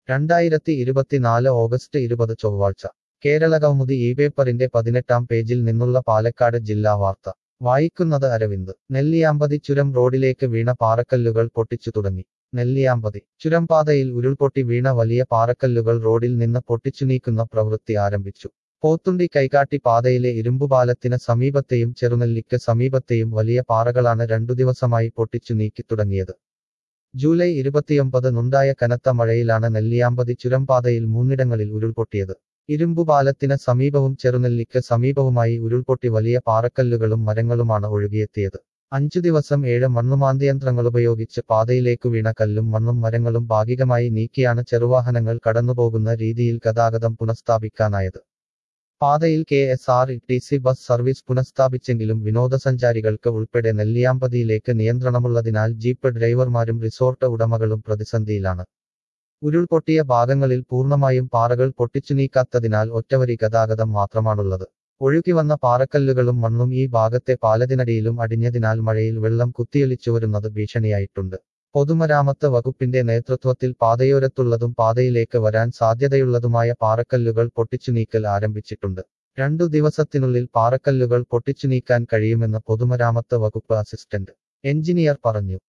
രണ്ടായിരത്തി ഇരുപത്തിനാല് ഓഗസ്റ്റ് ഇരുപത് ചൊവ്വാഴ്ച കേരളകൗമുദി ഈ പേപ്പറിന്റെ പതിനെട്ടാം പേജിൽ നിന്നുള്ള പാലക്കാട് ജില്ലാ വാർത്ത വായിക്കുന്നത് അരവിന്ദ് നെല്ലിയാമ്പതി ചുരം റോഡിലേക്ക് വീണ പാറക്കല്ലുകൾ പൊട്ടിച്ചു തുടങ്ങി നെല്ലിയാമ്പതി ചുരംപാതയിൽ ഉരുൾപൊട്ടി വീണ വലിയ പാറക്കല്ലുകൾ റോഡിൽ നിന്ന് പൊട്ടിച്ചു നീക്കുന്ന പ്രവൃത്തി ആരംഭിച്ചു പോത്തുണ്ടി കൈകാട്ടി പാതയിലെ ഇരുമ്പുപാലത്തിന് സമീപത്തെയും ചെറുനെല്ലിക്ക് സമീപത്തെയും വലിയ പാറകളാണ് രണ്ടു ദിവസമായി പൊട്ടിച്ചു നീക്കി തുടങ്ങിയത് ജൂലൈ ഇരുപത്തിയൊമ്പതിനുണ്ടായ കനത്ത മഴയിലാണ് നെല്ലിയാമ്പതി ചുരംപാതയിൽ മൂന്നിടങ്ങളിൽ ഉരുൾപൊട്ടിയത് ഇരുമ്പുപാലത്തിന് സമീപവും ചെറുനെല്ലിക്ക് സമീപവുമായി ഉരുൾപൊട്ടി വലിയ പാറക്കല്ലുകളും മരങ്ങളുമാണ് ഒഴുകിയെത്തിയത് അഞ്ചു ദിവസം ഏഴ് മണ്ണുമാന്തിയന്ത്രങ്ങളുപയോഗിച്ച് പാതയിലേക്കു വീണ കല്ലും മണ്ണും മരങ്ങളും ഭാഗികമായി നീക്കിയാണ് ചെറുവാഹനങ്ങൾ കടന്നുപോകുന്ന രീതിയിൽ ഗതാഗതം പുനഃസ്ഥാപിക്കാനായത് പാതയിൽ K S R T C bus service പുനഃസ്ഥാപിച്ചെങ്കിലും വിനോദസഞ്ചാരികൾക്ക് ഉൾപ്പെടെ നെല്ലിയാമ്പതിയിലേക്ക് നിയന്ത്രണമുള്ളതിനാൽ ജീപ്പ് ഡ്രൈവർമാരും റിസോർട്ട് ഉടമകളും പ്രതിസന്ധിയിലാണ് ഉരുൾപൊട്ടിയ ഭാഗങ്ങളിൽ പൂർണ്ണമായും പാറകൾ പൊട്ടിച്ചു നീക്കാത്തതിനാൽ ഒറ്റവരി ഗതാഗതം മാത്രമാണുള്ളത് ഒഴുകിവന്ന പാറക്കല്ലുകളും മണ്ണും ഈ ഭാഗത്തെ പാലത്തിനടിയിലും അടിഞ്ഞതിനാൽ മഴയിൽ വെള്ളം കുത്തിയൊലിച്ചുവരുന്നത് ഭീഷണിയായിട്ടുണ്ട് പൊതുമരാമത്ത് വകുപ്പിന്റെ നേതൃത്വത്തിൽ പാതയോരത്തുള്ളതും പാതയിലേക്ക് വരാൻ സാധ്യതയുള്ളതുമായ പാറക്കല്ലുകൾ പൊട്ടിച്ചു നീക്കൽ ആരംഭിച്ചിട്ടുണ്ട് രണ്ടു ദിവസത്തിനുള്ളിൽ പാറക്കല്ലുകൾ പൊട്ടിച്ചു നീക്കാൻ കഴിയുമെന്ന് പൊതുമരാമത്ത് വകുപ്പ് അസിസ്റ്റന്റ് എഞ്ചിനീയർ പറഞ്ഞു